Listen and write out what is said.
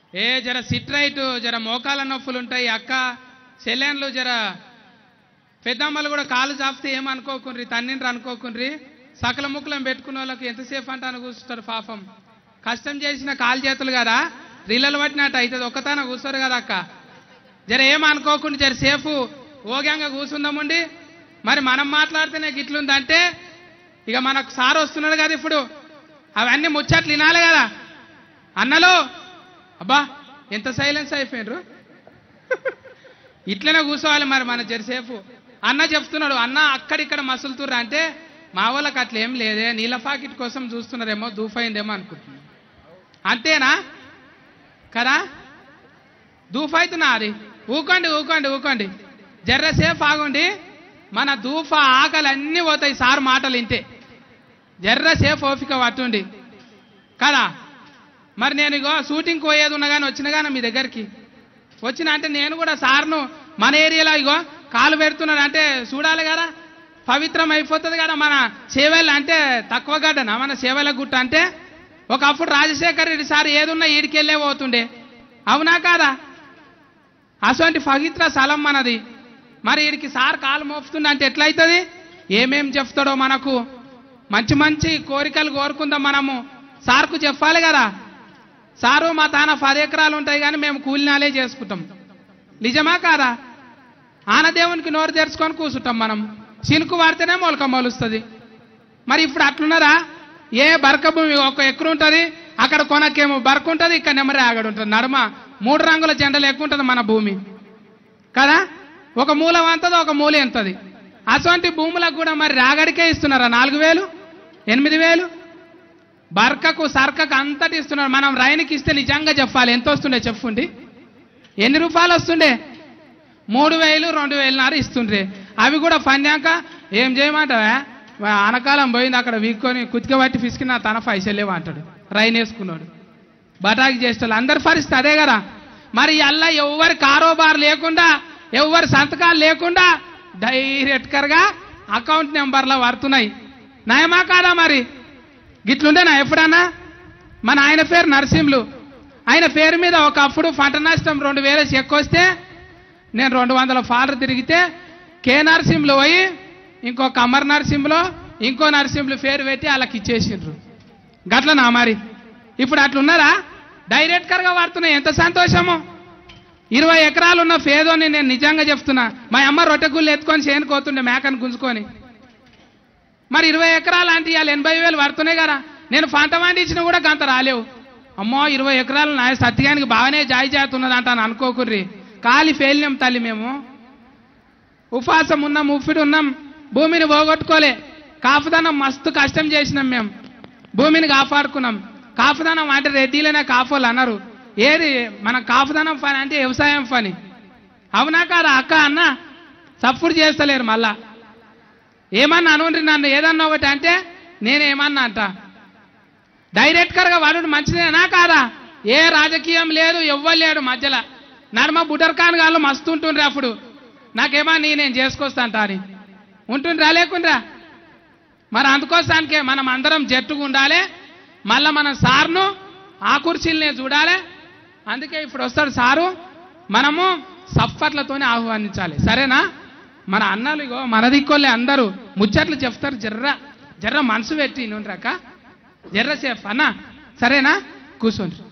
ఏ జర SIT right జర మోకాల నొప్పులు ఉంటాయి అక్క చెల్లెన్లు జర పెద్దమ్మలు కూడా కాలు చాపితే ఏమనుకోకుండ్రి తన్నిండ్రు అనుకోకుండ్రి సకల ముక్కలం పెట్టుకున్న వాళ్ళకి ఎంతసేపు అంటాను కూర్చుంటారు పాపం కష్టం చేసిన కాలు చేతులు కదా రీలలు పట్టినట్టు అవుతుంది ఒక్కతాన కూర్చోరు కదా అక్క జర ఏమనుకోకుండా జర సేఫ్ ఓగ్యంగా కూర్చుందామండి మరి మనం మాట్లాడితేనే గిట్లుందంటే ఇక మనకు సార్ వస్తున్నాడు కదా ఇప్పుడు అవన్నీ ముచ్చట్లు వినాలి కదా అన్నలు అబ్బా ఎంత సైలెన్స్ అయిపోయినరు ఇట్లనే కూర్చోవాలి మరి మన జరసేపు అన్న చెప్తున్నాడు అన్న అక్కడిక్కడ మసులుతుర్రా అంటే మా వాళ్ళకి అట్లా ఏం లేదే నీళ్ళ పాకెట్ కోసం చూస్తున్నారేమో దూఫైందేమో అనుకుంటున్నాను అంతేనా కదా దూఫైతున్నా అది ఊకోండి ఊకోండి ఊకోండి జర్రసేపు ఆగండి మన దూఫ ఆకలి అన్నీ పోతాయి సార్ మాటలు ఇంతే జర్రసేపు ఓపిక పట్టుండి కదా మరి నేను ఇగో షూటింగ్ పోయేది ఉన్నా కానీ వచ్చిన కానీ మీ దగ్గరికి వచ్చిన అంటే నేను కూడా సార్ను మన ఏరియాలో ఇగో కాలు పెడుతున్నాడు అంటే చూడాలి కదా పవిత్రం అయిపోతుంది కదా మన సేవలు అంటే తక్కువ గడ్డనా మన సేవల గుట్ట అంటే ఒకప్పుడు రాజశేఖర్ రెడ్డి సార్ ఏదున్నా ఈడికెళ్ళే పోతుండే అవునా కాదా అటువంటి పవిత్ర స్థలం మనది మరి వీడికి సార్ కాలు మోపుతుండే అంటే ఎట్లయితుంది ఏమేం చెప్తాడో మనకు మంచి మంచి కోరికలు కోరుకుందాం మనము సార్కు చెప్పాలి కదా సారు మా తాన పది ఎకరాలు ఉంటాయి కానీ మేము కూలినాలే చేసుకుంటాం నిజమా కాదా ఆనదేవునికి నోరు తెరుచుకొని కూర్చుంటాం మనం చినుకు వాడితేనే మొలక మొలుస్తుంది మరి ఇప్పుడు అట్లున్నారా ఏ బరక భూమి ఒక ఎకరు ఉంటుంది అక్కడ కొనకేమో బరక ఉంటుంది ఇక్కడ నెమ్మరి ఆగడు ఉంటుంది నడుమ మూడు రంగుల జెండలు ఎక్కువ ఉంటుంది మన భూమి కదా ఒక మూల వంతది ఒక మూల ఎంతది అటువంటి భూములకు కూడా మరి రాగడికే ఇస్తున్నారా నాలుగు వేలు ఎనిమిది వేలు బర్కకు సర్కకు అంతటి ఇస్తున్నారు మనం రైన్కి ఇస్తే నిజంగా చెప్పాలి ఎంత వస్తుండే చెప్పుండి ఎన్ని రూపాయలు వస్తుండే మూడు వేలు రెండు వేలున్నర ఇస్తుండ్రే అవి కూడా పన్నాక ఏం చేయమంటావా వా- ఆనకాలం పోయింది అక్కడ వీక్కొని కుతిక పట్టి పిసికిన తన పైసలేవు అంటాడు రైన్ వేసుకున్నాడు బటాకి చేస్తారు అందరి పరిస్థితి అదే కదా మరి అల్లా ఎవరి కారోబార్ లేకుండా ఎవరి సంతకాలు లేకుండా డైరెక్ట్గా అకౌంట్ నెంబర్లో పడుతున్నాయి నయమా కాదా మరి గిట్లుండేనా ఎప్పుడన్నా మన ఆయన పేరు నరసింహులు ఆయన పేరు మీద ఒకప్పుడు పంట నష్టం రెండు వేల చెక్ వస్తే నేను రెండు వందల ఫాలర్ తిరిగితే కే నరసింహులు పోయి ఇంకో కమర్ నరసింహులో ఇంకో నరసింహులు పేరు పెట్టి వాళ్ళకి ఇచ్చేసిండ్రు గట్లనా మరి ఇప్పుడు అట్లున్నారా డైరెక్ట్గా వాడుతున్నాయి ఎంత సంతోషము ఇరవై ఎకరాలు ఉన్న ఫేదోని నేను నిజంగా చెప్తున్నా మా అమ్మ రొట్టెగుళ్ళు ఎత్తుకొని చేయనుకోతుండే మేకను గుంజుకొని మరి ఇరవై ఎకరాలు అంటే ఇవాళ ఎనభై వేలు పడుతున్నాయి కదా నేను పంట పండించినా కూడా గంత రాలేవు అమ్మో ఇరవై ఎకరాలు నా సత్యానికి బాగానే జాయి చేస్తున్నది అంటాను అనుకోకుర్రి కాలి ఫెయిల్నాం తల్లి మేము ఉపాసం ఉన్నాం ఉప్పిడి ఉన్నాం భూమిని పోగొట్టుకోలే కాపుదనం మస్తు కష్టం చేసినాం మేము భూమిని కాపాడుకున్నాం కాపుదనం అంటే రెడ్డిలోనే కాపోలు అన్నారు ఏది మన కాపుదనం పని అంటే వ్యవసాయం పని అవునా కాదా అక్క అన్న సప్పుడు చేస్తలేరు మళ్ళా ఏమన్నా అనుండ్రి నన్ను ఏదన్నా ఒకటి అంటే నేనేమన్నా అంట డైరెక్ట్గా వాడు మంచిదేనా కాదా ఏ రాజకీయం లేదు ఎవ్వరు లేడు మధ్యలో నర్మ బుటర్ ఖాన్ గాళ్ళు మస్తు ఉంటుండ్రి అప్పుడు నాకేమో నీ నేను చేసుకొస్తాంట అని ఉంటుండ్రా లేకుండ్రా మరి అందుకోసానికే మనం అందరం జట్టుగా ఉండాలి మళ్ళా మన సార్ను ఆ కుర్చీలనే చూడాలి అందుకే ఇప్పుడు వస్తాడు సారు మనము సప్పట్లతోనే ఆహ్వానించాలి సరేనా మన అన్నలు ఇగో మన దిక్కోళ్ళే అందరూ ముచ్చట్లు చెప్తారు జర్ర జర్ర మనసు పెట్టి నుండ్రాక జర్ర సేఫ్ అన్న సరేనా కూర్చోండి